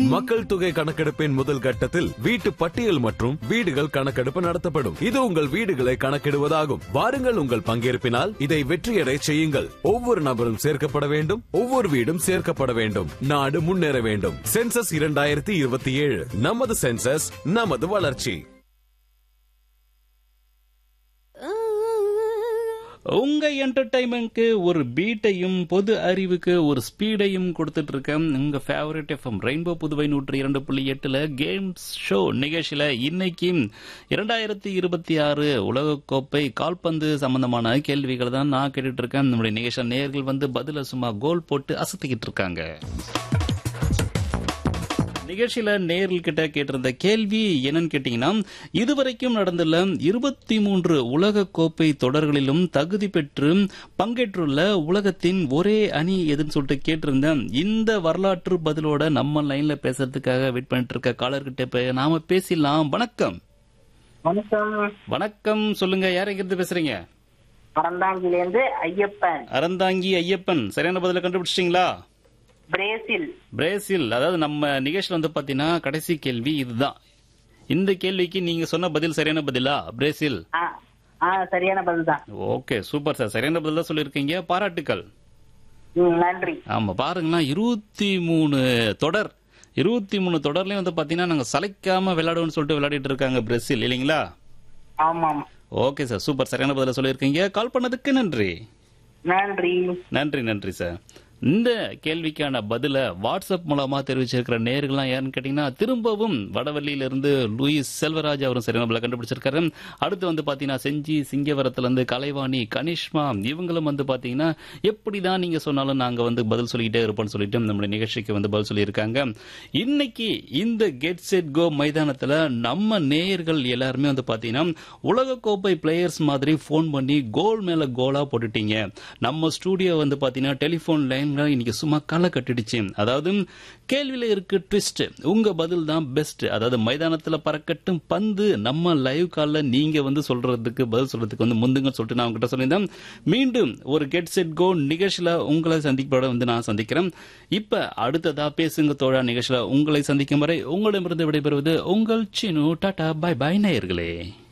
மக்கள் தொகை கணக்கெடுப்பின் முதல் கட்டத்தில் வீட்டு பட்டியல் மற்றும் வீடுகள் கணக்கெடுப்பு நடத்தப்படும் இது உங்கள் வீடுகளை கணக்கிடுவதாகும் வாருங்கள் உங்கள் பங்கேற்பினால் இதை வெற்றியடை செய்யுங்கள் ஒவ்வொரு நபரும் சேர்க்கப்பட வேண்டும் ஒவ்வொரு வீடும் சேர்க்கப்பட வேண்டும் நாடு முன்னேற வேண்டும் சென்சஸ் இரண்டாயிரத்தி இருபத்தி ஏழு நமது சென்சஸ் நமது வளர்ச்சி உங்க என்டர்டைன்மெண்ட்க்கு ஒரு பீட்டையும் பொது அறிவுக்கு ஒரு ஸ்பீடையும் கொடுத்துட்டு இருக்கேன் உங்க ஃபேவரட் எஃப்எம் ரெயின்போ புதுவை நூற்றி இரண்டு புள்ளி எட்டுல கேம்ஸ் ஷோ நிகழ்ச்சியில இன்னைக்கு இரண்டாயிரத்தி இருபத்தி ஆறு உலகக்கோப்பை கால்பந்து சம்பந்தமான கேள்விகள் தான் நான் கேட்டுட்டு இருக்கேன் நம்முடைய நிகழ்ச்சி நேர்கள் வந்து பதில சும்மா கோல் போட்டு அசத்திக்கிட்டு இருக்காங்க நிகழ்ச்சியில நேரில் கிட்ட கேட்டிருந்த கேள்வி என்னன்னு கேட்டீங்கன்னா இதுவரைக்கும் நடந்துள்ள இருபத்தி மூன்று உலக கோப்பை தொடர்களிலும் தகுதி பெற்று பங்கேற்றுள்ள உலகத்தின் ஒரே அணி எதுன்னு சொல்லிட்டு கேட்டிருந்தேன் இந்த வரலாற்று பதிலோட நம்ம லைன்ல பேசுறதுக்காக வெயிட் பண்ணிட்டு இருக்க காலர்கிட்ட இப்ப நாம பேசிடலாம் வணக்கம் வணக்கம் வணக்கம் சொல்லுங்க யார் எங்க இருந்து பேசுறீங்க பரந்தாங்கிலேருந்து ஐயப்பன் அறந்தாங்கி ஐயப்பன் சரியான பதில கண்டுபிடிச்சிட்டீங்களா பிரேசில் பிரேசில் அதாவது நம்ம நிகழ்ச்சியில் வந்து பாத்தீங்கன்னா கடைசி கேள்வி இதுதான் இந்த கேள்விக்கு நீங்க சொன்ன பதில் சரியான பதிலா பிரேசில் ஆ ஆ சரியான பதில் தான் ஓகே சூப்பர் சார் சரியான பதில் தான் சொல்லியிருக்கீங்க பாராட்டுக்கள் ம், நன்றி ஆமா பாருங்களா இருபத்தி மூணு தொடர் இருபத்தி மூணு தொடர்லயும் வந்து பாத்தீங்கன்னா நாங்க சளைக்காம விளையாடுவோம்னு சொல்லிட்டு விளையாடிட்டு இருக்காங்க பிரேசில் இல்லைங்களா ஆமாம் ஓகே சார் சூப்பர் சரியான பதில சொல்லியிருக்கீங்க கால் பண்ணதுக்கு நன்றி நன்றி நன்றி நன்றி சார் இந்த கேள்விக்கான பதில வாட்ஸ்அப் மூலமா தெரிவிச்சிருக்கிற நேர்கள்லாம் யாருன்னு கேட்டீங்கன்னா திரும்பவும் வடவள்ளியில இருந்து லூயிஸ் செல்வராஜ் அவரும் சரியான பதில கண்டுபிடிச்சிருக்காரு அடுத்து வந்து பாத்தீங்கன்னா செஞ்சி சிங்கவரத்துல இருந்து கலைவாணி கனிஷ்மா இவங்களும் வந்து பாத்தீங்கன்னா எப்படிதான் நீங்க சொன்னாலும் நாங்க வந்து பதில் சொல்லிக்கிட்டே இருப்போம்னு சொல்லிட்டு நம்மளுடைய நிகழ்ச்சிக்கு வந்து பதில் சொல்லியிருக்காங்க இன்னைக்கு இந்த கெட் செட் கோ மைதானத்துல நம்ம நேயர்கள் எல்லாருமே வந்து பாத்தீங்கன்னா உலகக்கோப்பை பிளேயர்ஸ் மாதிரி ஃபோன் பண்ணி கோல் மேல கோலா போட்டுட்டீங்க நம்ம ஸ்டூடியோ வந்து பாத்தீங்கன்னா டெலிபோன் லைன்ல இன்னைக்கு சும்மா களை கட்டிடுச்சு அதாவது கேள்வியில இருக்கு ட்விஸ்ட் உங்க பதில் தான் பெஸ்ட் அதாவது மைதானத்துல பறக்கட்டும் பந்து நம்ம லைவ் கால்ல நீங்க வந்து சொல்றதுக்கு பதில் சொல்றதுக்கு வந்து முந்துங்க சொல்லிட்டு நான் உங்ககிட்ட சொல்லியிருந்தேன் மீண்டும் ஒரு கெட் செட் கோ நிகழ்ச்சியில உங்களை சந்திப்போட வந்து நான் சந்திக்கிறேன் இப்ப அடுத்ததா பேசுங்க தோழா நிகழ்ச்சியில உங்களை சந்திக்கும் வரை உங்களிடமிருந்து விடைபெறுவது உங்கள் சினு டாடா பை பை நேயர்களே